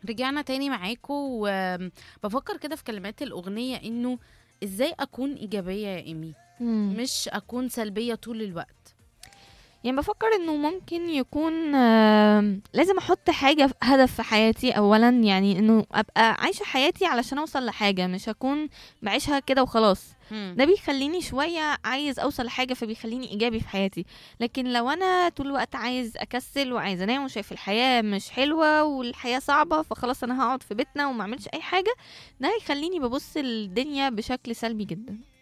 رجعنا تاني معاكم وبفكر كده في كلمات الأغنية إنه إزاي أكون إيجابية يا إيمي مم. مش أكون سلبية طول الوقت يعني بفكر انه ممكن يكون آم، لازم احط حاجة في- هدف في حياتي اولا يعني انه ابقى عايشة حياتي علشان اوصل لحاجة مش اكون بعيشها كده وخلاص مم. ده بيخليني شوية عايز اوصل لحاجة فبيخليني ايجابي في حياتي لكن لو انا طول الوقت عايز اكسل وعايز انام وشايف الحياة مش حلوة والحياة صعبة فخلاص انا هقعد في بيتنا وما اعملش اي حاجة ده هيخليني ببص الدنيا بشكل سلبي جدا